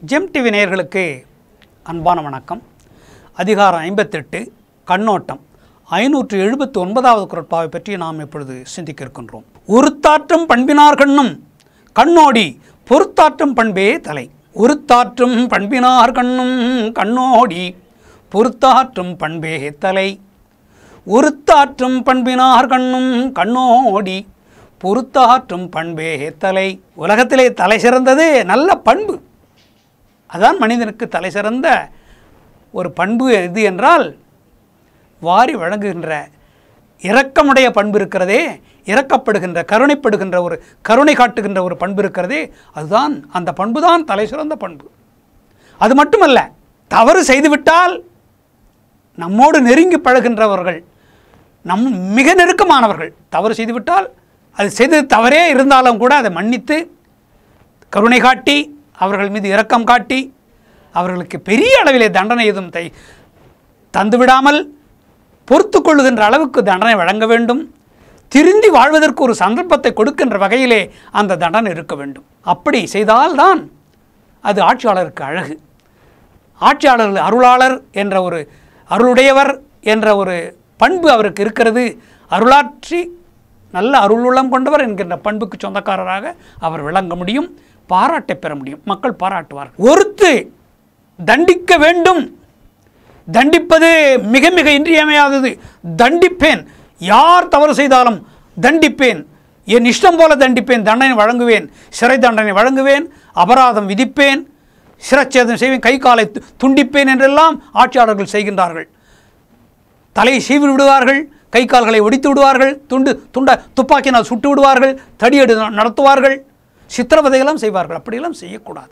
GeM TV நேயர்களுக்கு அன்பான வணக்கம் அதிகாரம் ஐம்பத்தெட்டு கண்ணோட்டம் ஐநூற்று எழுபத்தி ஒன்பதாவது குரட்பாவை பற்றி நாம் இப்பொழுது சிந்திக்க இருக்கின்றோம் உருத்தாற்றும் பண்பினார் கண்ணும் கண்ணோடி பொறுத்தாற்றும் பண்பே தலை உருத்தாற்றும் பண்பினார் கண்ணும் கண்ணோடி பொறுத்தாற்றும் பண்பே தலை உருத்தாற்றும் பண்பினார் கண்ணும் கண்ணோடி பொறுத்தாற்றும் பண்பே தலை உலகத்திலே தலை சிறந்தது நல்ல பண்பு அதான் மனிதனுக்கு தலை சிறந்த ஒரு பண்பு எது என்றால் வாரி வழங்குகின்ற இரக்கமுடைய பண்பு இருக்கிறதே இரக்கப்படுகின்ற கருணைப்படுகின்ற ஒரு கருணை காட்டுகின்ற ஒரு பண்பு இருக்கிறதே அதுதான் அந்த பண்பு தான் தலை சிறந்த பண்பு அது மட்டுமல்ல தவறு செய்துவிட்டால் நம்மோடு நெருங்கி பழகின்றவர்கள் நம் மிக நெருக்கமானவர்கள் தவறு செய்துவிட்டால் அது செய்தது தவறே இருந்தாலும் கூட அதை மன்னித்து கருணை காட்டி அவர்கள் மீது இரக்கம் காட்டி அவர்களுக்கு பெரிய அளவிலே தண்டனை எதுவும் தை தந்துவிடாமல் பொறுத்து கொள்ளுகின்ற அளவுக்கு தண்டனை வழங்க வேண்டும் திருந்தி வாழ்வதற்கு ஒரு சந்தர்ப்பத்தை கொடுக்கின்ற வகையிலே அந்த தண்டனை இருக்க வேண்டும் அப்படி செய்தால்தான் அது ஆட்சியாளருக்கு அழகு ஆட்சியாளர் அருளாளர் என்ற ஒரு அருளுடையவர் என்ற ஒரு பண்பு அவருக்கு இருக்கிறது அருளாற்றி நல்ல அருளுள்ளம் கொண்டவர் என்கின்ற பண்புக்கு சொந்தக்காரராக அவர் விளங்க முடியும் பாராட்டை பெற முடியும் மக்கள் பாராட்டுவார் ஒருத்து தண்டிக்க வேண்டும் தண்டிப்பது மிக மிக இன்றியமையாதது தண்டிப்பேன் யார் தவறு செய்தாலும் தண்டிப்பேன் என் இஷ்டம் போல தண்டிப்பேன் தண்டனை வழங்குவேன் சிறை தண்டனை வழங்குவேன் அபராதம் விதிப்பேன் சிரச்சேதம் செய்வேன் கை காலை து- துண்டிப்பேன் என்றெல்லாம் ஆட்சியாளர்கள் செய்கின்றார்கள் தலையை சீவி விடுவார்கள் கை கால்களை ஒடித்து விடுவார்கள் துண்டு துண்ட துப்பாக்கினால் சுட்டு விடுவார்கள் தடியெடு ந- நடத்துவார்கள் சித்திரவதையெல்லாம் செய்வார்கள் அப்படியெல்லாம் செய்யக்கூடாது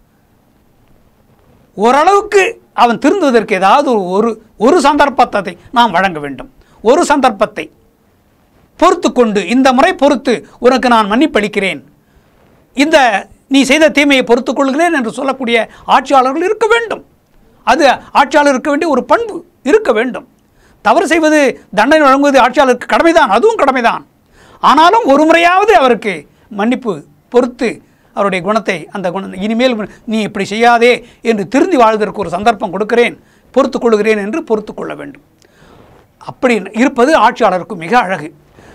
ஓரளவுக்கு அவன் திருந்துவதற்கு ஏதாவது ஒரு ஒரு சந்தர்ப்பத்தை நாம் வழங்க வேண்டும் ஒரு சந்தர்ப்பத்தை பொறுத்து கொண்டு இந்த முறை பொறுத்து உனக்கு நான் மன்னிப்பளிக்கிறேன் இந்த நீ செய்த தீமையை பொறுத்துக் கொள்கிறேன் என்று சொல்லக்கூடிய ஆட்சியாளர்கள் இருக்க வேண்டும் அது ஆட்சியாளர் இருக்க வேண்டிய ஒரு பண்பு இருக்க வேண்டும் தவறு செய்வது தண்டனை வழங்குவது ஆட்சியாளருக்கு கடமைதான் அதுவும் கடமைதான் ஆனாலும் ஒரு முறையாவது அவருக்கு மன்னிப்பு பொறுத்து அவருடைய குணத்தை அந்த குணம் இனிமேல் நீ இப்படி செய்யாதே என்று திருந்தி வாழ்வதற்கு ஒரு சந்தர்ப்பம் கொடுக்கிறேன் பொறுத்துக் கொள்கிறேன் என்று பொறுத்துக் கொள்ள வேண்டும் அப்படி இருப்பது ஆட்சியாளருக்கு மிக அழகு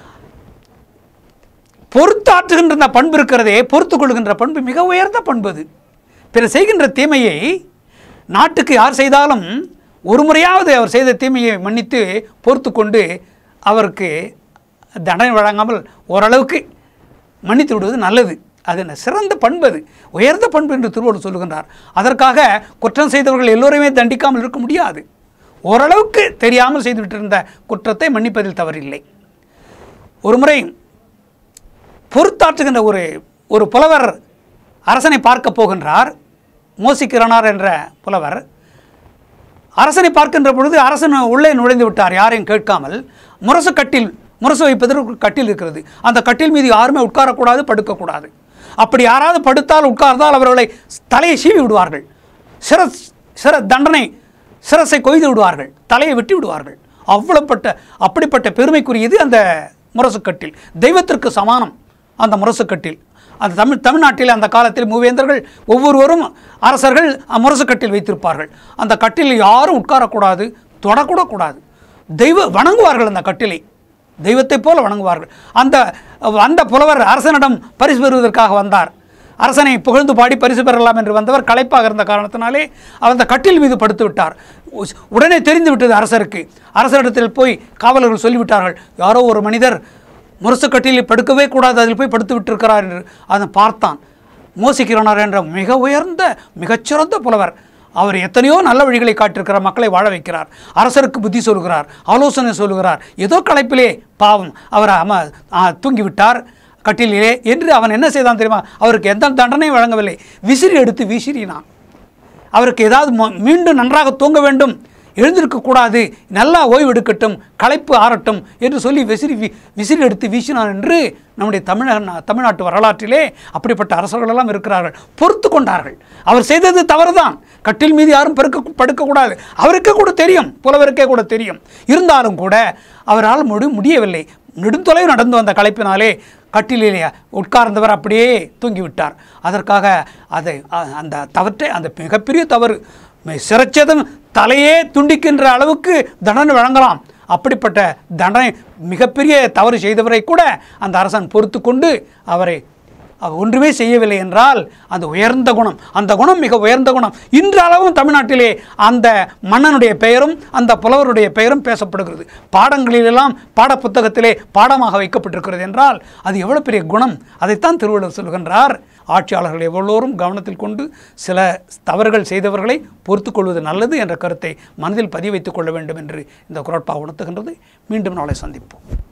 பொறுத்தாற்றுகின்ற அந்த பண்பு இருக்கிறதே பொறுத்துக் கொள்கின்ற பண்பு மிக உயர்ந்த பண்பு அது பிறர் செய்கின்ற தீமையை நாட்டுக்கு யார் செய்தாலும் ஒரு முறையாவது அவர் செய்த தீமையை மன்னித்து பொறுத்து கொண்டு அவருக்கு தண்டனை வழங்காமல் ஓரளவுக்கு மன்னித்து விடுவது நல்லது அது என்ன சிறந்த பண்பு அது உயர்ந்த பண்பு என்று திருவள்ளுவர் சொல்லுகின்றார் அதற்காக குற்றம் செய்தவர்கள் எல்லோரையுமே தண்டிக்காமல் இருக்க முடியாது ஓரளவுக்கு தெரியாமல் செய்துவிட்டிருந்த குற்றத்தை மன்னிப்பதில் தவறில்லை ஒரு முறை பொறுத்தாற்றுகின்ற ஒரு ஒரு புலவர் அரசனை பார்க்க போகின்றார் மோசிக்கிறனார் என்ற புலவர் அரசனை பார்க்கின்ற பொழுது அரசன் உள்ளே நுழைந்து விட்டார் யாரையும் கேட்காமல் முரசு கட்டில் முரசு வைப்பதற்கு ஒரு கட்டில் இருக்கிறது அந்த கட்டில் மீது யாருமே உட்காரக்கூடாது படுக்கக்கூடாது அப்படி யாராவது படுத்தால் உட்கார்ந்தால் அவர்களை தலையை சீவி விடுவார்கள் சிர சிர தண்டனை சிரசை கொய்து விடுவார்கள் தலையை வெட்டி விடுவார்கள் அவ்வளவுப்பட்ட அப்படிப்பட்ட பெருமைக்குரியது அந்த முரசுக்கட்டில் தெய்வத்திற்கு சமானம் அந்த முரசுக்கட்டில் அந்த தமிழ் தமிழ்நாட்டில் அந்த காலத்தில் மூவேந்தர்கள் ஒவ்வொருவரும் அரசர்கள் முரசுக்கட்டில் வைத்திருப்பார்கள் அந்த கட்டிலில் யாரும் உட்காரக்கூடாது தொடக்கூட கூடாது தெய்வ வணங்குவார்கள் அந்த கட்டிலை தெய்வத்தைப் போல வணங்குவார்கள் அந்த அந்த புலவர் அரசனிடம் பரிசு பெறுவதற்காக வந்தார் அரசனை புகழ்ந்து பாடி பரிசு பெறலாம் என்று வந்தவர் களைப்பாக இருந்த காரணத்தினாலே அவர் அந்த கட்டில் மீது படுத்து விட்டார் உஸ்- உடனே தெரிந்து விட்டது அரசருக்கு அரசரிடத்தில் போய் காவலர்கள் சொல்லிவிட்டார்கள் யாரோ ஒரு மனிதர் முரசு கட்டிலில் படுக்கவே கூடாது அதில் போய் படுத்து விட்டிருக்கிறார் என்று அதை பார்த்தான் மோசிக்கிறனார் என்ற மிக உயர்ந்த மிகச்சிறந்த புலவர் அவர் எத்தனையோ நல்ல வழிகளை காட்டியிருக்கிறார் மக்களை வாழ வைக்கிறார் அரசருக்கு புத்தி சொல்கிறார் ஆலோசனை சொல்கிறார் ஏதோ களைப்பிலே பாவம் அவர் அம ஆ, தூங்கிவிட்டார் கட்டிலே என்று அவன் என்ன செய்தான் தெரியுமா அவருக்கு எந்த தண்டனையும் வழங்கவில்லை விசிறி எடுத்து வீசிறினான் அவருக்கு ஏதாவது ம- மீண்டும் நன்றாக தூங்க வேண்டும் எழுந்திருக்கக்கூடாது நல்லா ஓய்வு எடுக்கட்டும் களைப்பு ஆறட்டும் என்று சொல்லி விசிறி வி- விசிறி எடுத்து வீசினான் என்று நம்முடைய தமிழக தமிழ்நாட்டு வரலாற்றிலே அப்படிப்பட்ட அரசர்கள் எல்லாம் இருக்கிறார்கள் பொறுத்து கொண்டார்கள் அவர் செய்தது தவறுதான் கட்டில் மீது யாரும் படுக்க படுக்கக்கூடாது அவருக்கே கூட தெரியும் புலவருக்கே கூட தெரியும் இருந்தாலும் கூட அவரால் முடி முடியவில்லை நெடுந்தொலைவு நடந்து வந்த களைப்பினாலே கட்டிலே உட்கார்ந்தவர் அப்படியே தூங்கிவிட்டார் அதற்காக அதை அ- அந்த தவற்றை அந்த மிகப்பெரிய தவறு மி- சிரச்சேதம் தலையே துண்டிக்கின்ற அளவுக்கு தண்டனை வழங்கலாம் அப்படிப்பட்ட தண்டனை மிகப்பெரிய தவறு செய்தவரை கூட அந்த அரசன் பொறுத்து கொண்டு அவரை அவர் ஒன்றுமே செய்யவில்லை என்றால் அந்த உயர்ந்த குணம் அந்த குணம் மிக உயர்ந்த குணம் இன்றளவும் தமிழ்நாட்டிலே அந்த மன்னனுடைய பெயரும் அந்த புலவருடைய பெயரும் பேசப்படுகிறது பாடங்களிலெல்லாம் பாடப்புத்தகத்திலே பாடமாக வைக்கப்பட்டிருக்கிறது என்றால் அது எவ்வளவு பெரிய குணம் அதைத்தான் திருவள்ளுவர் சொல்கின்றார் ஆட்சியாளர்கள் எவ்வளோரும் கவனத்தில் கொண்டு சில தவறுகள் செய்தவர்களை பொறுத்துக் கொள்வது நல்லது என்ற கருத்தை மனதில் பதிய வைத்துக் கொள்ள வேண்டும் என்று இந்த குரட்பா உணர்த்துகின்றது மீண்டும் நாளை சந்திப்போம்